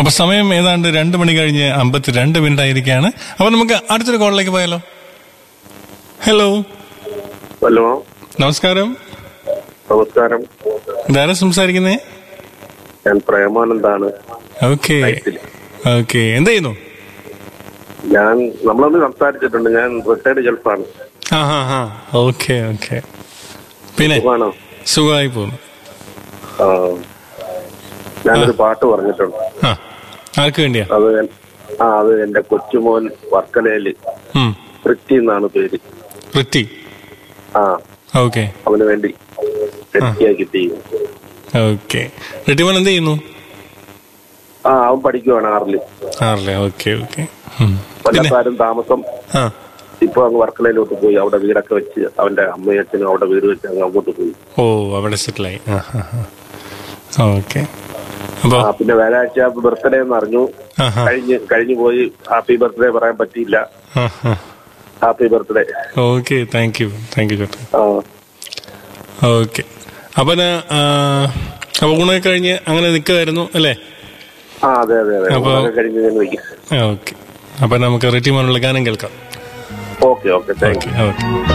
അപ്പൊ സമയം ഏതാണ്ട് രണ്ട് മണി കഴിഞ്ഞ് അമ്പത്തിരണ്ട് മിനിറ്റ് ആയിരിക്കാണ് അപ്പൊ നമുക്ക് അടുത്തൊരു കോളിലേക്ക് പോയാലോ ഹലോ ഹലോ നമസ്കാരം നമസ്കാരം ഇതാരാ സംസാരിക്കുന്നേ ഞാൻ പ്രേമാനന്ദാണ് ഓക്കെ ഓക്കെ എന്ത് ചെയ്യുന്നു ഞാൻ നമ്മളൊന്ന് സംസാരിച്ചിട്ടുണ്ട് ഞാൻ റിട്ടയർഡ് ഗൾഫാണ് ആ ഹാ ഹാ ഓക്കെ ഓക്കെ പിന്നെ സുഖമാണോ സുഖമായി പോകുന്നു ആ. ഞാനൊരു പാട്ട് പറഞ്ഞിട്ടുണ്ട് ആ ആർക്ക് വേണ്ടിയാ അത് എൻ- ആ അത് എന്റെ കൊച്ചുമോൻ വർക്കലയില് ഉം പൃഥ്വി എന്നാണ് പേര് പൃഥ്വി ആ ഓക്കെ അവന് വേണ്ടി സെറ്റിയാക്കി ചെയ്യും ഓക്കെ റെഡിമോൻ എന്ത് ചെയ്യുന്നു ആ അവൻ പഠിക്കുവാണ് ആറില് ആറല്ലേ ഓക്കെ ഓക്കെ ഉം. പിന്നെ വല്ലക്കാരും താമസം ആ ഇപ്പൊ അങ്ങ് വർക്കലയിലോട്ട് പോയി അവിടെ വീടൊക്കെ വെച്ച് അവന്റെ അമ്മയും അച്ഛനും അവിടെ വീട് വെച്ച് അങ്ങ് അങ്ങോട്ട് പോയി ഓ അവിടെ സെറ്റിലായി ആ ഹാ ഹാ ഓക്കെ അപ്പൊ ആ പിന്നെ വ്യാഴാഴ്ച ബർത്ത്ഡേ എന്ന് അറിഞ്ഞു ആ ഹാ കഴിഞ്ഞ് കഴിഞ്ഞു പോയി ഹാപ്പി ബർത്ത്ഡേ പറയാൻ പറ്റിയില്ല ആ ഹാ happy birthday okay thank you thank you ചേട്ടാ ആ ഓക്കെ അപ്പൊ ഞാൻ, ആ, അപ്പൊ ഊണൊക്കെ കഴിഞ്ഞ് അങ്ങനെ നിൽക്കുമായിരുന്നു അല്ലേ ആ അതെ അതെ അതെ അപ്പൊ- ഊണൊക്കെ കഴിഞ്ഞ് ഞാൻ വയ്ക്കും ഓക്കെ അപ്പൊ നമുക്ക് റെറ്റിമോനുള്ള ഗാനം കേൾക്കാം okay okay thank you okay okay